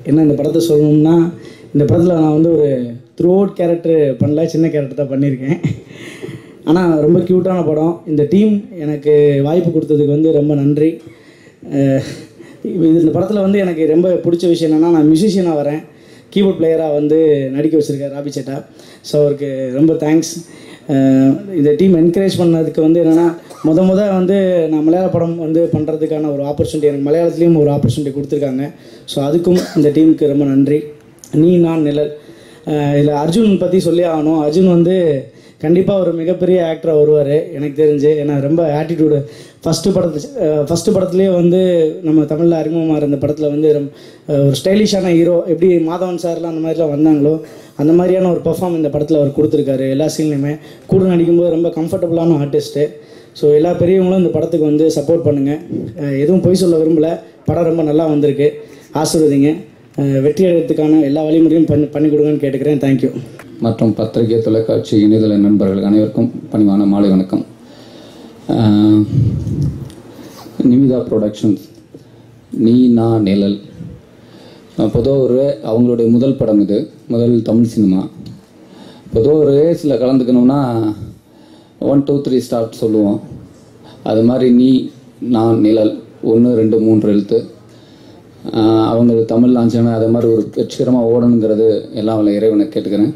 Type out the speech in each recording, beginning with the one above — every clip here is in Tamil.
என்ன இந்த படத்தை சொல்லணும்னா இந்த படத்தில் நான் வந்து ஒரு த்ரூ அவுட் கேரக்டர் பண்ணல சின்ன கேரக்டர் தான் பண்ணியிருக்கேன் ஆனால் ரொம்ப க்யூட்டான படம் இந்த டீம் எனக்கு வாய்ப்பு கொடுத்ததுக்கு வந்து ரொம்ப நன்றி அஹ் இது இந்த படத்தில் வந்து எனக்கு ரொம்ப பிடிச்ச விஷயம் என்னென்னா நான் மியூசிஷியனாக வரேன் கீபோர்ட் பிளேயராக வந்து நடிக்க வச்சுருக்கார் ராபி சேட்டா ஸோ அவருக்கு ரொம்ப தேங்க்ஸ் இந்த டீம் என்கரேஜ் பண்ணதுக்கு வந்து என்னென்னா முத முத வந்து நான் மலையாள படம் வந்து பண்ணுறதுக்கான ஒரு ஆப்பர்ச்சுனிட்டி எனக்கு மலையாளத்துலேயும் ஒரு ஆப்பர்ச்சுனிட்டி கொடுத்துருக்காங்க ஸோ அதுக்கும் இந்த டீமுக்கு ரொம்ப நன்றி நீ நான் நிழல் இதில் அர்ஜுன் பற்றி சொல்லி ஆகணும் அர்ஜுன் வந்து கண்டிப்பாக ஒரு மிகப்பெரிய ஆக்டராக வருவார் எனக்கு தெரிஞ்சு ஏன்னா ரொம்ப ஆட்டிடியூடு ஃபஸ்ட்டு படத்து ஃபஸ்ட்டு படத்துலேயே வந்து நம்ம தமிழில் அறிமுகமாக இந்த படத்தில் வந்து ரொம்ப, அஹ், ஒரு ஸ்டைலிஷான ஹீரோ எப்படி மாதவன் சார்லாம் அந்த மாதிரிலாம் வந்தாங்களோ அந்த மாதிரியான ஒரு பெர்ஃபார்ம் இந்த படத்தில் அவர் கொடுத்துருக்காரு எல்லா சீன்லையுமே கூட நடிக்கும்போது ரொம்ப கம்ஃபர்டபுளான ஆர்டிஸ்ட்டு ஸோ எல்லா பெரியவங்களும் இந்த படத்துக்கு வந்து சப்போர்ட் பண்ணுங்கள் எதுவும் பொய் சொல்ல விரும்பல படம் ரொம்ப நல்லா வந்திருக்கு ஆசீர்வதிங்க அஹ், வெற்றி அடைகிறதுக்கான எல்லா வழிமுறையும் பண்ணி பண்ணி கொடுங்கன்னு கேட்டுக்கிறேன் தேங்க்யூ மற்றும் பத்திரிகை தொலைக்காட்சி இணையதள நண்பர்கள் அனைவருக்கும் பணிவான மாலை வணக்கம் ஆஹ், நிமிதா ப்ரொடக்ஷன்ஸ் நீ நான் நிழல் பொதுவாக ஒரு அவங்களுடைய முதல் படம் இது முதல் தமிழ் சினிமா பொதுவாக ஒரு ரேஸில் கலந்துக்கணும்னா ஒன் டூ த்ரீ ஸ்டார்ட் சொல்லுவோம் அது மாதிரி நீ நான் நிழல் ஒன்று ரெண்டு மூன்று எழுத்து ஆஹ் அவங்க தமிழ் லான்ச்சான அது மாதிரி ஒரு வெற்றிகரமாக ஓடணுங்கிறது எல்லாம் அவளை இறைவனை கேட்டுக்கிறேன்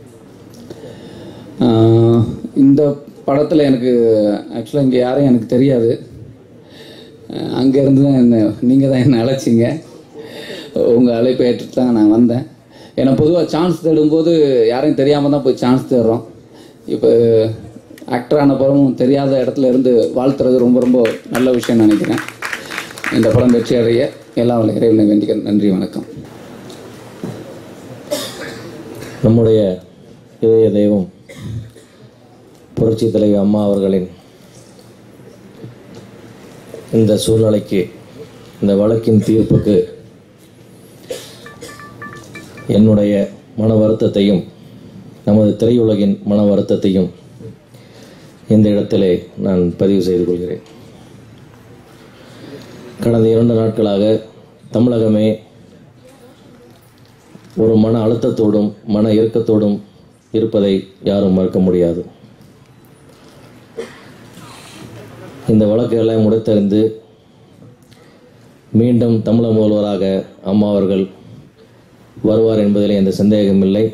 ஆஹ் இந்த படத்தில் எனக்கு ஆக்சுவலாக இங்கே யாரையும் எனக்கு தெரியாது அங்கேருந்து தான் என்ன நீங்கள் தான் என்னை அழைச்சிங்க உங்கள் அழைப்பை ஏற்றுட்டு தான் நான் வந்தேன் ஏன்னா பொதுவாக சான்ஸ் தேடும்போது யாரையும் தெரியாமல் தான் போய் சான்ஸ் தேடுறோம் இப்போ ஆக்டரான படமும் தெரியாத இடத்துல இருந்து வாழ்த்துறது ரொம்ப ரொம்ப நல்ல விஷயம் நினைக்கிறேன் இந்த படம் வெற்றி அடைய எல்லாம் அவளை இறைவனை வேண்டிக்கிறேன் நன்றி வணக்கம் நம்முடைய இதய தெய்வம் புரட்சி தலைவி அம்மா அவர்களின் இந்த சூழ்நிலைக்கு இந்த வழக்கின் தீர்ப்புக்கு என்னுடைய மன வருத்தத்தையும் நமது திரையுலகின் மன வருத்தத்தையும் இந்த இடத்திலே நான் பதிவு செய்து கொள்கிறேன் கடந்த இரண்டு நாட்களாக தமிழகமே ஒரு மன அழுத்தத்தோடும் மன இறுக்கத்தோடும் இருப்பதை யாரும் மறுக்க முடியாது இந்த வழக்குகளை முடித்தறிந்து மீண்டும் தமிழக முதல்வராக அம்மா அவர்கள் வருவார் என்பதில் எந்த சந்தேகமில்லை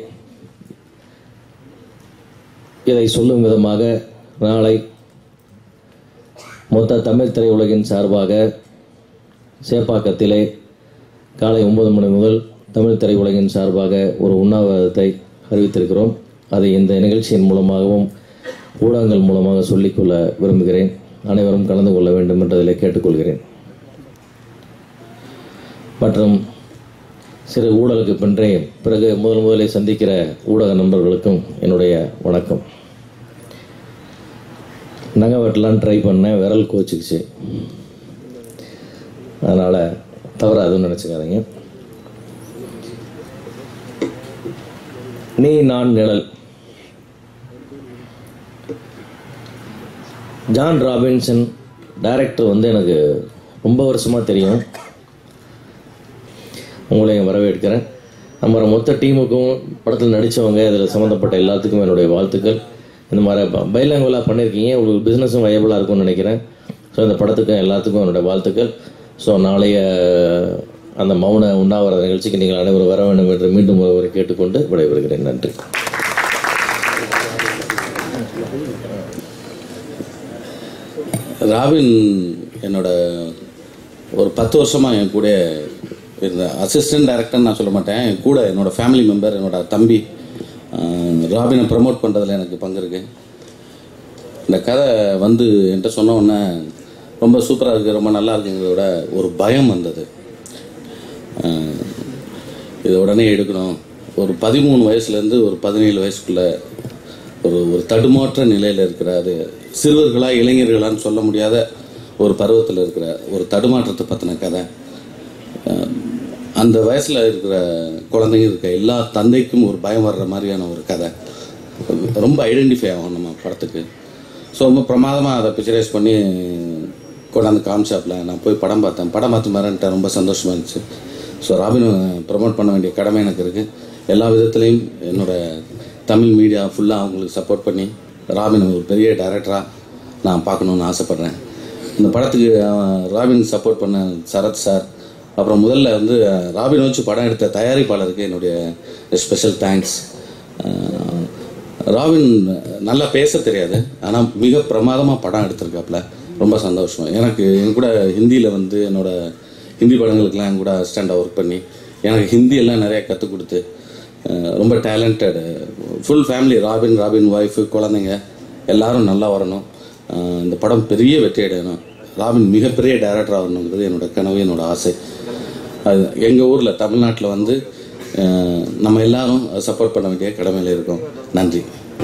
இதை சொல்லும் விதமாக நாளை மொத்த தமிழ் திரையுலகின் சார்பாக சேப்பாக்கத்திலே காலை ஒன்பது மணி முதல் தமிழ் திரையுலகின் சார்பாக ஒரு உண்ணாவிரதத்தை அறிவித்திருக்கிறோம் அதை இந்த நிகழ்ச்சியின் மூலமாகவும் ஊடகங்கள் மூலமாக சொல்லிக்கொள்ள விரும்புகிறேன் அனைவரும் கலந்து கொள்ள வேண்டும் என்றதிலே கேட்டுக்கொள்கிறேன் மற்றும் சிறு ஊழலுக்கு பின்றே பிறகு முதல் முதலே சந்திக்கிற ஊடக நண்பர்களுக்கும் என்னுடைய வணக்கம் நகை வெட்டலான்னு ட்ரை பண்ணேன் விரல் கோச்சிக்குச்சு அதனால் தவறாக எதுவும் நினச்சிக்காதீங்க நீ நான் நிழல் ஜான் ராபின்சன் டைரக்டர் வந்து எனக்கு ரொம்ப வருஷமாக தெரியும் உங்களையும் வரவேற்கிறேன் நம்ம மொத்த டீமுக்கும் படத்தில் நடித்தவங்க இதில் சம்மந்தப்பட்ட எல்லாத்துக்கும் என்னுடைய வாழ்த்துக்கள் இந்த மாதிரி பைலாங்குவலாக பண்ணியிருக்கீங்க உங்களுக்கு பிஸ்னஸும் வயபிளாக இருக்கும்னு நினைக்கிறேன் ஸோ இந்த படத்துக்கும் எல்லாத்துக்கும் என்னுடைய வாழ்த்துக்கள் ஸோ நாளைய அந்த மௌன உண்ணாவிரத நிகழ்ச்சிக்கு நீங்கள் அனைவரும் வர வேண்டும் என்று மீண்டும் ஒருவரை கேட்டுக்கொண்டு விடைபெறுகிறேன் நன்றி ராபின் என்னோட ஒரு பத்து வருஷமாக என் கூட இருந்த அசிஸ்டன்ட் டைரக்டர் நான் சொல்ல மாட்டேன் என் கூட என்னோட ஃபேமிலி மெம்பர் என்னோட தம்பி ஆஹ், ராபினை ப்ரமோட் பண்ணுறதுல எனக்கு பங்கு இருக்கு இந்த கதை வந்து என்கிட்ட சொன்ன உடனே ரொம்ப சூப்பராக இருக்குது ரொம்ப நல்லா இருக்குங்கிறத விட ஒரு பயம் வந்தது ஆஹ், இதை உடனே எடுக்கணும் ஒரு பதிமூணு வயசுலேருந்து ஒரு பதினேழு வயசுக்குள்ள ஒரு ஒரு தடுமாற்ற நிலையில் இருக்கிற அது சிறுவர்களா இளைஞர்களான்னு சொல்ல முடியாத ஒரு பருவத்தில் இருக்கிற ஒரு தடுமாற்றத்தை பற்றின கதை அஹ் அந்த வயசில் இருக்கிற குழந்தைங்க இருக்க எல்லா தந்தைக்கும் ஒரு பயம் வர்ற மாதிரியான ஒரு கதை ரொம்ப ஐடென்டிஃபை ஆகும் நம்ம படத்துக்கு ஸோ ரொம்ப பிரமாதமாக அதை பிக்சரைஸ் பண்ணி கொண்டாந்து காமிச்சாப்பில் நான் போய் படம் பார்த்தேன் படம் பார்த்து மறந்துட்டேன் ரொம்ப சந்தோஷமாக இருந்துச்சு ஸோ ராபினை ப்ரமோட் பண்ண வேண்டிய கடமை எனக்கு இருக்குது எல்லா விதத்துலேயும் என்னோட தமிழ் மீடியா ஃபுல்லாக அவங்களுக்கு சப்போர்ட் பண்ணி ராபின் ஒரு பெரிய டைரக்டராக நான் பார்க்கணுன்னு ஆசைப்பட்றேன் இந்த படத்துக்கு அஹ், ராபின் சப்போர்ட் பண்ண சரத் சார் அப்புறம் முதல்ல வந்து அஹ், ராபின் வச்சு படம் எடுத்த தயாரிப்பாளருக்கு என்னுடைய ஸ்பெஷல் தேங்க்ஸ் ராபின் நல்லா பேச தெரியாது ஆனால் மிக பிரமாதமாக படம் எடுத்திருக்காப்புல ரொம்ப சந்தோஷம் எனக்கு என் கூட ஹிந்தியில் வந்து என்னோட ஹிந்தி படங்களுக்கெல்லாம் என் கூட அசிஸ்டண்டாக ஒர்க் பண்ணி எனக்கு ஹிந்தி எல்லாம் நிறைய கற்றுக் கொடுத்து அஹ், ரொம்ப talented full family Robin Robin wife குழந்தைங்க எல்லாரும் நல்லா வரணும் அஹ், இந்த படம் பெரிய வெற்றி அடையணும் ராபின் மிகப்பெரிய டைரக்டராக வரணுங்கிறது என்னோட கனவு என்னோட ஆசை அது எங்கள் ஊரில் தமிழ்நாட்டில் வந்து அஹ், நம்ம எல்லாரும் சப்போர்ட் பண்ண வேண்டிய கடமையில் இருக்கோம் நன்றி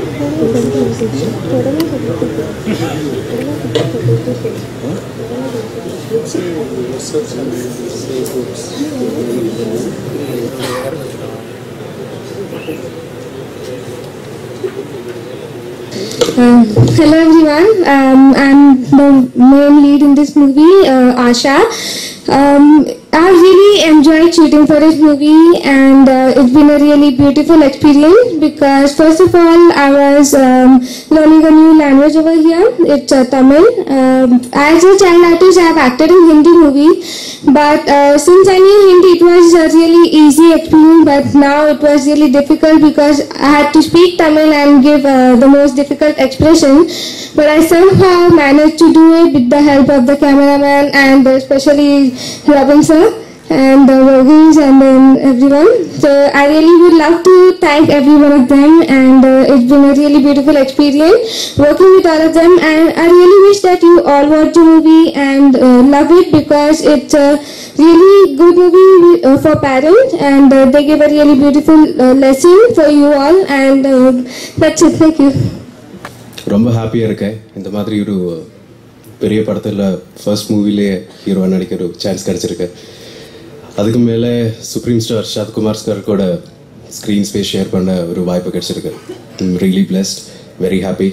Um, hello everyone, um, I'm the main lead in this movie, uh, Asha. Um, I really enjoyed shooting for this movie and uh, it's been a really beautiful experience because first of all I was um, learning a new language over here, it's uh, Tamil. Um, as a child artist I have acted in Hindi movies but uh, since I knew Hindi it was a really easy experience but now it was really difficult because I had to speak Tamil and give uh, the most difficult expression but I somehow managed to do it with the help of the cameraman and especially Robin sir and the Vogels and then everyone. So I really would love to thank every one of them and uh, it's been a really beautiful experience working with all of them and I really wish that you all watch the movie and uh, love it because it's a really good movie uh, for parents and uh, they give a really beautiful uh, lesson for you all and uh, that's it. Thank you. ரொம்ப ஹாப்பியாக இருக்கேன் இந்த மாதிரி ஒரு பெரிய படத்தில் ஃபர்ஸ்ட் மூவிலே ஹீரோவாக நடிக்க ஒரு சான்ஸ் கிடச்சிருக்கு அதுக்கு மேலே சுப்ரீம் ஸ்டார் ஷாத்குமார் சார் கூட ஸ்க்ரீன் ஸ்பேஸ் ஷேர் பண்ண ஒரு வாய்ப்பு கிடச்சிருக்கு ரியலி பிளஸ்ட் வெரி ஹாப்பி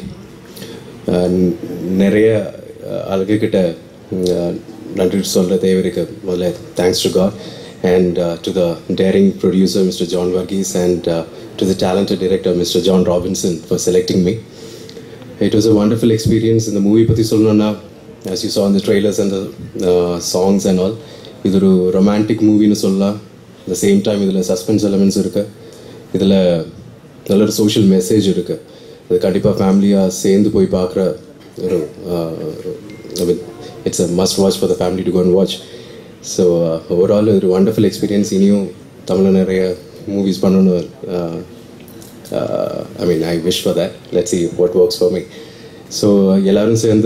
நிறைய அழகுக்கிட்ட நன்றி சொல்கிற தேவை இருக்கு முதல்ல thanks to God and to the daring producer mister John Varghese and to the talented director mister John Robinson for selecting me It was a wonderful experience in the movie பற்றி சொல்லணும்னா as you saw in the trailers and the uh, songs and all இது ஒரு ரொமான்டிக் மூவின்னு சொல்லலாம் the சேம் டைம் இதில் சஸ்பென்ஸ் எலமெண்ட்ஸ் இருக்கு இதில் நல்ல ஒரு சோஷியல் மெசேஜ் இருக்கு இது கண்டிப்பாக ஃபேமிலியாக சேர்ந்து போய் பார்க்குற ஒரு I mean it's a must watch for the family to go and watch so overall ஒரு வண்டர்ஃபுல் எக்ஸ்பீரியன்ஸ் இனியும் தமிழில் நிறைய மூவிஸ் பண்ணணும்னு uh, uh, I mean, I wish for that. Let's see what works for me. So எல்லாரும் சேர்ந்து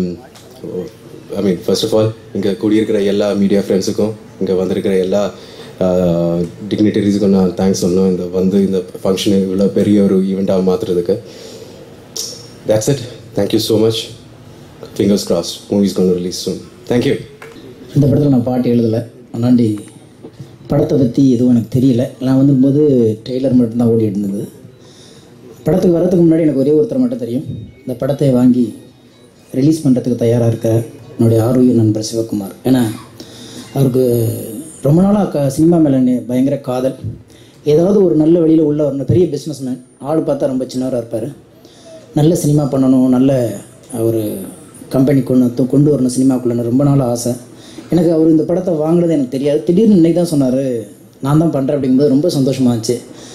I mean first of all இங்கே கூடியிருக்கிற எல்லா மீடியா ஃப்ரெண்ட்ஸுக்கும் இங்கே வந்திருக்கிற எல்லா டிக்னிட்டரிஸுக்கும் நான் தேங்க்ஸ் சொல்லணும் இந்த வந்து இந்த ஃபங்க்ஷனை இவ்வளோ பெரிய ஒரு ஈவெண்ட்டாக மாற்றுறதுக்கு that's it thank you so much fingers cross movies கொண்டு ரிலீஸ் சூன் தேங்க்யூ இந்த படத்தில் நான் பாட்டு எழுதலை அண்ணாண்டி படத்தை பற்றி எதுவும் எனக்கு தெரியல நான் வந்திருக்கும்போது ட்ரெய்லர் மட்டும்தான் ஓடி இருந்தது படத்துக்கு வரதுக்கு முன்னாடி எனக்கு ஒரே ஒருத்தர் மட்டும் தெரியும் இந்த படத்தை வாங்கி ரிலீஸ் பண்ணுறதுக்கு தயாராக இருக்கிற என்னுடைய ஆரோக்கிய நண்பர் சிவகுமார் ஏன்னா அவருக்கு ரொம்ப நாளாக க சினிமா மேலே நே- பயங்கர காதல் ஏதாவது ஒரு நல்ல வழியில் உள்ள வரணும் பெரிய பிஸ்னஸ் மேன் ஆள் பார்த்தா ரொம்ப சின்னவராக இருப்பார் நல்ல சினிமா பண்ணணும் நல்ல ஒரு கம்பெனி கொண்டு கொண்டு வரணும் சினிமாக்குள்ளே ரொம்ப நாள் ஆசை எனக்கு அவர் இந்த படத்தை வாங்குறது எனக்கு தெரியாது திடீர்னு இன்னைக்கு தான் சொன்னார் நான் தான் பண்ணுறேன் அப்படிங்கும்போது ரொம்ப சந்தோஷமாக இருந்துச்சு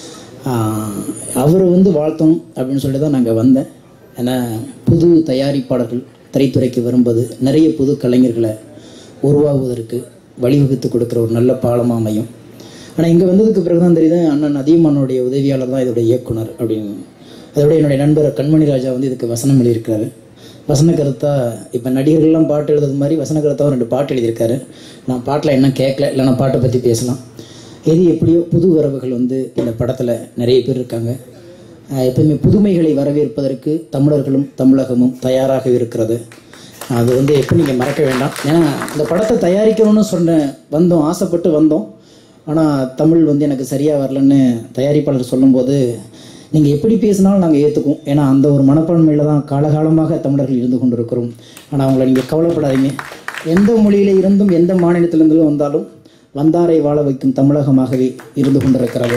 அவர் வந்து வாழ்த்தணும் அப்படின்னு சொல்லிட்டு தான் நாங்கள் வந்தேன் ஏன்னா புது தயாரிப்பாளர்கள் திரைத்துறைக்கு வரும்போது நிறைய புது கலைஞர்களை உருவாகுவதற்கு வழிவகுத்து கொடுக்குற ஒரு நல்ல பாலமாக அமையும் ஆனால் இங்கே வந்ததுக்கு பிறகு தான் தெரியுது அண்ணன் அதியமானுடைய உதவியாளர் தான் இதோடைய இயக்குனர் அப்படின்னு அதோட என்னுடைய நண்பர் கண்மணி ராஜா வந்து இதுக்கு வசனம் எழுதியிருக்காரு வசன கருத்தா இப்போ நடிகர்கள்லாம் பாட்டு எழுதுறது மாதிரி வசன கருத்தாவும் ரெண்டு பாட்டு எழுதியிருக்காரு நான் பாட்டில் என்ன கேட்கல இல்லை நான் பாட்டை பற்றி பேசலாம் எது எப்படியோ புது வரவுகள் வந்து இந்த படத்தில் நிறைய பேர் இருக்காங்க ஆஹ் எப்பவுமே புதுமைகளை வரவேற்பதற்கு தமிழர்களும் தமிழகமும் தயாராக இருக்கிறது அது வந்து எப்போ நீங்கள் மறக்க வேண்டாம் ஏன்னா இந்த படத்தை தயாரிக்கணும்னு சொன்ன வந்தோம் ஆசைப்பட்டு வந்தோம் ஆனால் தமிழ் வந்து எனக்கு சரியாக வரலன்னு தயாரிப்பாளர் சொல்லும்போது நீங்கள் எப்படி பேசினாலும் நாங்கள் ஏற்றுக்குவோம் ஏன்னா அந்த ஒரு மனப்பான்மையில் தான் காலகாலமாக தமிழர்கள் இருந்து கொண்டிருக்கிறோம் ஆனால் அவங்கள நீங்கள் கவலைப்படாதீங்க எந்த மொழியில இருந்தும் எந்த மாநிலத்திலிருந்தும் வந்தாலும் வந்தாரை வாழ வைக்கும் தமிழகமாகவே இருந்து கொண்டிருக்கிறது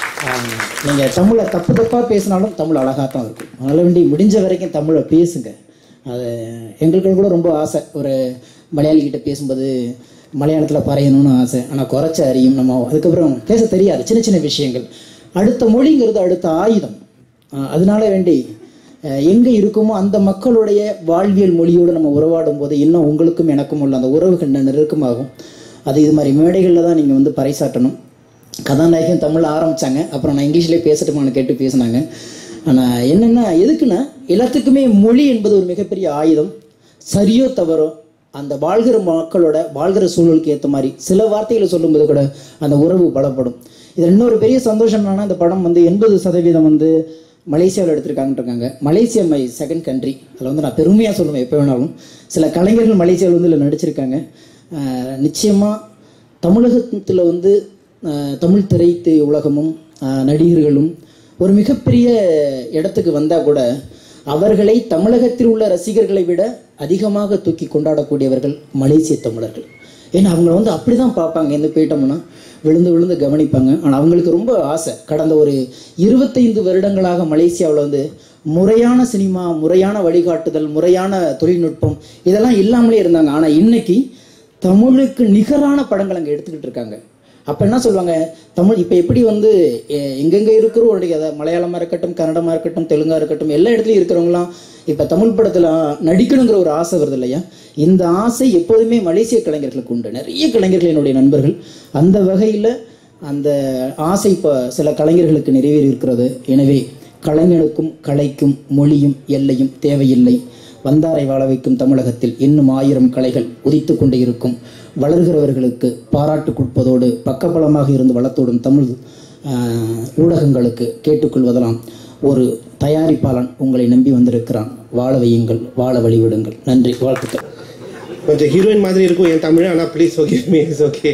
நீங்கள் தமிழை தப்பு தப்பாக பேசினாலும் தமிழ் அழகாக தான் இருக்கும் அதனால் வேண்டி முடிஞ்ச வரைக்கும் தமிழை பேசுங்க அது எங்களுக்கு கூட ரொம்ப ஆசை ஒரு மலையாளி கிட்ட பேசும்போது மலையாளத்தில் பறையணும்னு ஆசை ஆனால் குறைச்ச அறியும் நம்ம அதுக்கப்புறம் பேச தெரியாது சின்ன சின்ன விஷயங்கள் அடுத்த மொழிங்கிறது அடுத்த ஆயுதம் ஆஹ் அதனால வேண்டி அஹ் எங்கே இருக்குமோ அந்த மக்களுடைய வாழ்வியல் மொழியோடு நம்ம உறவாடும் போது இன்னும் உங்களுக்கும் எனக்கும் உள்ள அந்த உறவுகள் இன்னும் நெருக்கமாகும் அது இது மாதிரி மேடைகளில் தான் நீங்கள் வந்து பறைசாற்றணும் கதாநாயகன் தமிழில் ஆரம்பித்தாங்க அப்புறம் நான் இங்கிலீஷ்லேயே பேசட்டுமான்னு கேட்டு பேசினாங்க ஆனால் என்னென்னா எதுக்குன்னா எல்லாத்துக்குமே மொழி என்பது ஒரு மிகப்பெரிய ஆயுதம் சரியோ தவறோ அந்த வாழ்கிற மக்களோட வாழ்கிற சூழலுக்கு ஏற்ற மாதிரி சில வார்த்தைகளை சொல்லும்போது கூட அந்த உறவு பலப்படும் இது இன்னொரு பெரிய சந்தோஷம் என்னன்னா இந்த படம் வந்து எண்பது சதவீதம் வந்து மலேசியாவில் எடுத்திருக்காங்கன்னு இருக்காங்க மலேசியா மை செகண்ட் கண்ட்ரி அதில் வந்து நான் பெருமையாக சொல்லுவேன் எப்போ வேணாலும் சில கலைஞர்கள் மலேசியாவில் வந்து இதில் நடிச்சிருக்காங்க ஆஹ் நிச்சயமா தமிழகத்தில் வந்து ஆஹ் தமிழ் திரைத்து உலகமும் ஆஹ் நடிகர்களும் ஒரு மிகப்பெரிய இடத்துக்கு வந்தால் கூட அவர்களை தமிழகத்தில் உள்ள ரசிகர்களை விட அதிகமாக தூக்கி கொண்டாடக்கூடியவர்கள் மலேசிய தமிழர்கள் ஏன்னா அவங்க வந்து அப்படிதான் பார்ப்பாங்க எந்த போயிட்டோம்னா விழுந்து விழுந்து கவனிப்பாங்க ஆனால் அவங்களுக்கு ரொம்ப ஆசை கடந்த ஒரு இருபத்தைந்து வருடங்களாக மலேசியாவில் வந்து முறையான சினிமா முறையான வழிகாட்டுதல் முறையான தொழில்நுட்பம் இதெல்லாம் இல்லாமலே இருந்தாங்க ஆனால் இன்னைக்கு தமிழுக்கு நிகரான படங்கள் அங்கே எடுத்துக்கிட்டு இருக்காங்க அப்போ என்ன சொல்லுவாங்க தமிழ் இப்போ எப்படி வந்து எ- எங்கெங்க இருக்கிறவருடைய அதை மலையாளமாக இருக்கட்டும் கன்னடமாக இருக்கட்டும் தெலுங்கா இருக்கட்டும் எல்லா இடத்துலையும் இருக்கிறவங்களாம் இப்போ தமிழ் படத்தில் நடிக்கணுங்கிற ஒரு ஆசை வருது இல்லையா இந்த ஆசை எப்போதுமே மலேசிய கலைஞர்களுக்கு உண்டு நிறைய கலைஞர்கள் என்னுடைய நண்பர்கள் அந்த வகையில் அந்த ஆசை இப்போ சில கலைஞர்களுக்கு நிறைவேறி இருக்கிறது எனவே கலைஞனுக்கும் கலைக்கும் மொழியும் எல்லையும் தேவையில்லை வந்தாரை வாழ வைக்கும் தமிழகத்தில் இன்னும் ஆயிரம் கலைகள் உதித்து கொண்டே இருக்கும் வளர்கிறவர்களுக்கு பாராட்டு கொடுப்பதோடு பக்கபலமாக இருந்து வளர்த்தோடும் தமிழ் ஆஹ், ஊடகங்களுக்கு கேட்டுக்கொள்வதெல்லாம் ஒரு தயாரிப்பாளன் உங்களை நம்பி வந்திருக்கிறான் வாழ வையுங்கள் வாழ வழிவிடுங்கள் நன்றி வாழ்த்துக்கள் கொஞ்சம் ஹீரோயின் மாதிரி இருக்கும் என் தமிழ் ஆனால் please okay me is okay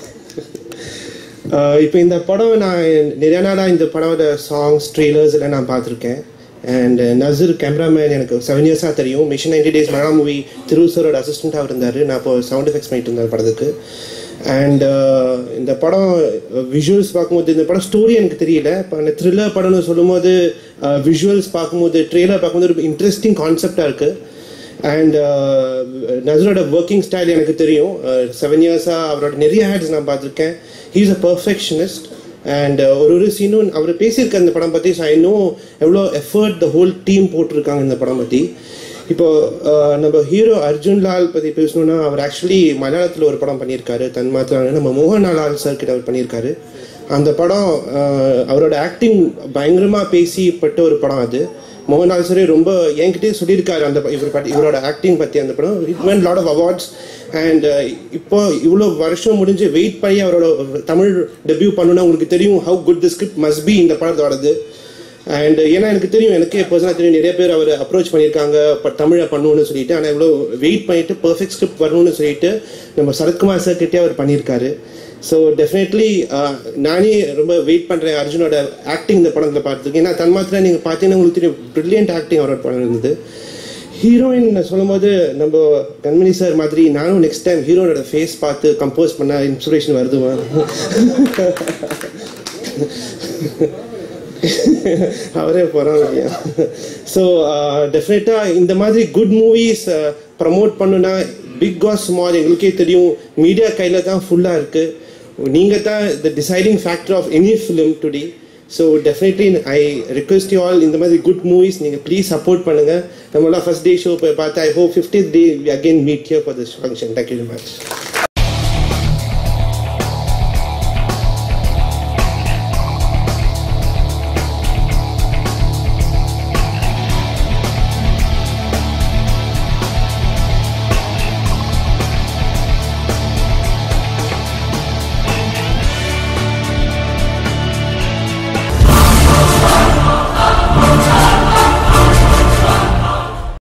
இப்போ இந்த படம் நான் நிறைய நாளாக இந்த படமோட சாங்ஸ் ட்ரெய்லர்ஸ் எல்லாம் நான் பார்த்துருக்கேன் அண்ட் நசீர் கேமராமேன் எனக்கு செவன் இயர்ஸாக தெரியும் மிஷன் நைன்டி டேஸ் மலா மூவி திருசரோட அசிஸ்டண்ட்டாக இருந்தார் நான் இப்போ சவுண்ட் எஃபெக்ட்ஸ் பண்ணிட்டு இருந்தேன் படத்துக்கு அண்ட் இந்த படம் விஷுவல்ஸ் பார்க்கும்போது இந்த படம் ஸ்டோரி எனக்கு தெரியல இப்போ அந்த த்ரில்லர் படம்னு சொல்லும்போது விஷுவல்ஸ் பார்க்கும்போது ட்ரெய்லர் பார்க்கும்போது ஒரு இன்ட்ரெஸ்டிங் கான்செப்டாக இருக்குது அண்ட் நசரோட ஒர்க்கிங் ஸ்டைல் எனக்கு தெரியும் செவன் இயர்ஸாக அவரோட நிறைய ஆட்ஸ் நான் பார்த்துருக்கேன் he is a perfectionist and ஒரு ஒரு சீனும் அவர் பேசியிருக்க இந்த படம் பற்றி ஐ நோ எவ்வளோ எஃபர்ட் த ஹோல் டீம் போட்டிருக்காங்க இந்த படம் பற்றி இப்போ uh, நம்ம ஹீரோ அர்ஜுன் லால் பற்றி பேசணும்னா அவர் ஆக்சுவலி மலையாளத்தில் ஒரு படம் பண்ணியிருக்காரு தன் மாத்திரம் நம்ம மோகன்லால் லால் சார் கிட்ட அவர் பண்ணியிருக்காரு அந்த படம் uh, அவரோட ஆக்டிங் பயங்கரமாக பேசிப்பட்ட ஒரு படம் அது மோகன்லால் சாரே ரொம்ப என்கிட்டயே சொல்லியிருக்காரு அந்த ப- இவர் பத்தி இவரோட ஆக்டிங் பற்றி அந்த படம் it won lot of awards and இப்போ இவ்வளோ வருஷம் முடிஞ்சு வெயிட் பண்ணி அவரோட தமிழ் டெபியூ பண்ணணும்னா உங்களுக்கு தெரியும் how good the script must be இந்த படத்தோடது அண்ட் ஏன்னா எனக்கு தெரியும் எனக்கு பர்சனலாக தெரியும் நிறைய பேர் அவர் அப்ரோச் பண்ணியிருக்காங்க பட் தமிழை பண்ணணும்னு சொல்லிட்டு ஆனால் இவ்வளோ வெயிட் பண்ணிட்டு பர்ஃபெக்ட் ஸ்கிரிப்ட் வரணும்னு சொல்லிட்டு நம்ம சரத்குமார் சார் கிட்டே அவர் பண்ணியிருக்காரு ஸோ டெஃபினெட்லி நானே ரொம்ப வெயிட் பண்ணுறேன் அர்ஜுனோட ஆக்டிங் இந்த படத்தில் பார்த்துருக்கு ஏன்னா தன் மாத்திரம் நீங்கள் பார்த்தீங்கன்னா உங்களுக்கு தெரியும் ப்ரில்லியன்ட் ஆக்டிங் அவரோட படம் இருந்தது ஹீரோயின் சொல்லும்போது நம்ம கண்மணி சார் மாதிரி நானும் நெக்ஸ்ட் டைம் ஹீரோனோட ஃபேஸ் பார்த்து கம்போஸ் பண்ண இன்ஸ்பிரேஷன் வருதுமா அவரே போகிறாங்க ஸோ டெஃபினட்டாக இந்த மாதிரி குட் மூவிஸ் ப்ரமோட் பண்ணுனா பிக் ஆர் ஸ்மால் எங்களுக்கே தெரியும் மீடியா கையில் தான் ஃபுல்லாக இருக்குது நீங்கள் தான் the deciding factor of any film today so definitely I request you all இந்த மாதிரி குட் மூவிஸ் நீங்கள் ப்ளீஸ் சப்போர்ட் பண்ணுங்கள் நம்மளாம் ஃபர்ஸ்ட் டே ஷோ போய் பார்த்து I hope fifty day again meet here for this function thank you very much